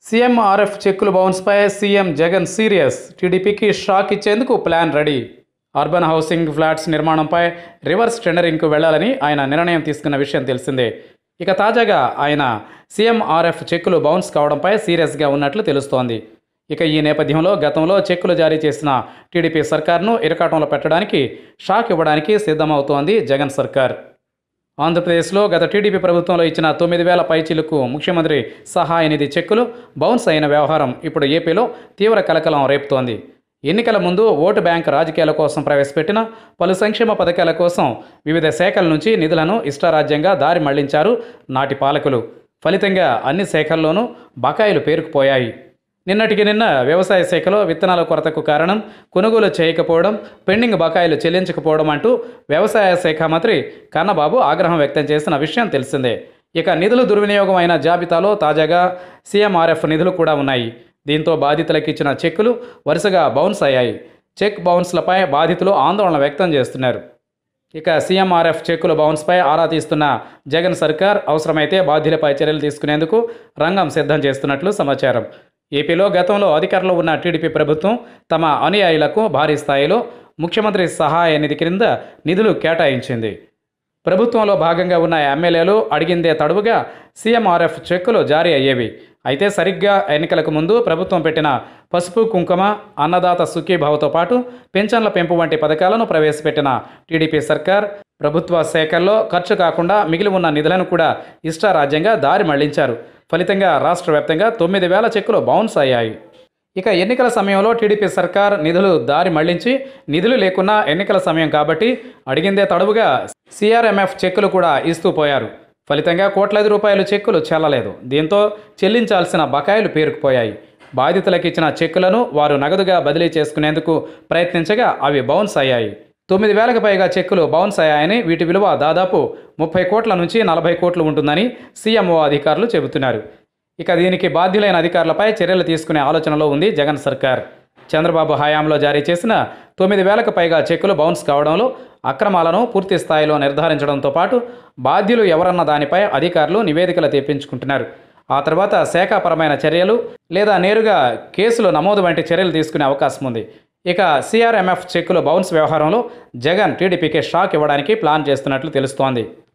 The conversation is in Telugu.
సీఎంఆర్ఎఫ్ చెక్కులు బౌన్స్పై సీఎం జగన్ సీరియస్ టీడీపీకి షాక్ ఇచ్చేందుకు plan ready urban housing flats నిర్మాణంపై రివర్స్ టెండరింగ్కు వెళ్లాలని ఆయన నిర్ణయం తీసుకున్న విషయం తెలిసిందే ఇక తాజాగా ఆయన సీఎంఆర్ఎఫ్ చెక్కులు బౌన్స్ కావడంపై సీరియస్గా ఉన్నట్లు తెలుస్తోంది ఇక ఈ నేపథ్యంలో గతంలో చెక్కులు జారీ చేసిన టీడీపీ సర్కార్ను ఇరకాటంలో పెట్టడానికి షాక్ ఇవ్వడానికి సిద్ధమవుతోంది జగన్ సర్కార్ ఆంధ్రప్రదేశ్లో గత టీడీపీ ప్రభుత్వంలో ఇచ్చిన తొమ్మిది వేల పైచీలకు ముఖ్యమంత్రి సహాయ నిధి చెక్కులు బౌన్స్ అయిన వ్యవహారం ఇప్పుడు ఏపీలో తీవ్ర కలకలం రేపుతోంది ఎన్నికల ముందు ఓటు బ్యాంక్ రాజకీయాల కోసం ప్రవేశపెట్టిన పలు సంక్షేమ పథకాల కోసం వివిధ శాఖల నుంచి నిధులను ఇష్టారాజ్యంగా దారి మళ్లించారు నాటి పాలకులు ఫలితంగా అన్ని శాఖల్లోనూ బకాయిలు పేరుకుపోయాయి నిన్నటికి నిన్న వ్యవసాయ శాఖలో విత్తనాల కొరతకు కారణం కొనుగోలు చేయకపోవడం పెండింగ్ బకాయిలు చెల్లించకపోవడం అంటూ వ్యవసాయ శాఖ మంత్రి కన్నబాబు ఆగ్రహం వ్యక్తం చేసిన విషయం తెలిసిందే ఇక నిధులు దుర్వినియోగం అయిన జాబితాలో తాజాగా సీఎంఆర్ఎఫ్ నిధులు కూడా ఉన్నాయి దీంతో బాధితులకు ఇచ్చిన చెక్కులు వరుసగా బౌన్స్ అయ్యాయి చెక్ బౌన్స్లపై బాధితులు ఆందోళన వ్యక్తం చేస్తున్నారు ఇక సీఎంఆర్ఎఫ్ చెక్కుల బౌన్స్పై ఆరా తీస్తున్న జగన్ సర్కార్ అవసరమైతే బాధ్యులపై చర్యలు తీసుకునేందుకు రంగం సిద్ధం చేస్తున్నట్లు సమాచారం ఏపీలో గతంలో అధికారంలో ఉన్న టీడీపీ ప్రభుత్వం తమ అనుయాయులకు భారీ స్థాయిలో ముఖ్యమంత్రి సహాయ నిధి క్రింద నిధులు కేటాయించింది ప్రభుత్వంలో భాగంగా ఉన్న ఎమ్మెల్యేలు అడిగిందే తడువుగా సీఎంఆర్ఎఫ్ చెక్కులు జారీ అయ్యేవి అయితే సరిగ్గా ఎన్నికలకు ముందు ప్రభుత్వం పెట్టిన పసుపు కుంకుమ అన్నదాత సుఖీభావతో పాటు పెన్షన్ల పెంపు వంటి పథకాలను ప్రవేశపెట్టిన టీడీపీ సర్కార్ ప్రభుత్వ శాఖల్లో ఖర్చు కాకుండా మిగిలి ఉన్న నిధులను కూడా ఇష్టారాజ్యంగా దారి మళ్లించారు ఫలితంగా రాష్ట్ర వ్యాప్తంగా తొమ్మిది వేల చెక్కులు బౌన్స్ అయ్యాయి ఇక ఎన్నికల సమయంలో టీడీపీ సర్కార్ నిధులు దారి మళ్లించి నిధులు లేకున్నా ఎన్నికల సమయం కాబట్టి అడిగిందే తడువుగా సిఆర్ఎంఎఫ్ చెక్కులు కూడా ఇస్తూ పోయారు ఫలితంగా కోట్లాది రూపాయలు చెక్కులు చెల్లలేదు దీంతో చెల్లించాల్సిన బకాయిలు పేరుకుపోయాయి బాధితులకు ఇచ్చిన చెక్కులను వారు నగదుగా బదిలీ చేసుకునేందుకు ప్రయత్నించగా అవి బౌన్స్ అయ్యాయి తొమ్మిది వేలకు పైగా చెక్కులు బౌన్స్ అయ్యాయని వీటి విలువ దాదాపు ముప్పై కోట్ల నుంచి నలభై కోట్లు ఉంటుందని సీఎంఓ అధికారులు చెబుతున్నారు ఇక దీనికి బాధ్యులైన అధికారులపై చర్యలు తీసుకునే ఆలోచనలో ఉంది జగన్ సర్కార్ చంద్రబాబు హయాంలో జారీ చేసిన తొమ్మిది వేలకు పైగా చెక్కులు బౌన్స్ కావడంలో అక్రమాలను పూర్తి స్థాయిలో నిర్ధారించడంతో పాటు బాధ్యులు ఎవరన్న దానిపై అధికారులు నివేదికలు తెప్పించుకుంటున్నారు ఆ తర్వాత శాఖాపరమైన చర్యలు లేదా నేరుగా కేసులు నమోదు వంటి చర్యలు తీసుకునే అవకాశం ఉంది ఇక సిఆర్ఎంఎఫ్ చెక్కులు బౌన్స్ వ్యవహారంలో జగన్ టీడీపీకి షాక్ ఇవ్వడానికి ప్లాన్ చేస్తున్నట్లు తెలుస్తోంది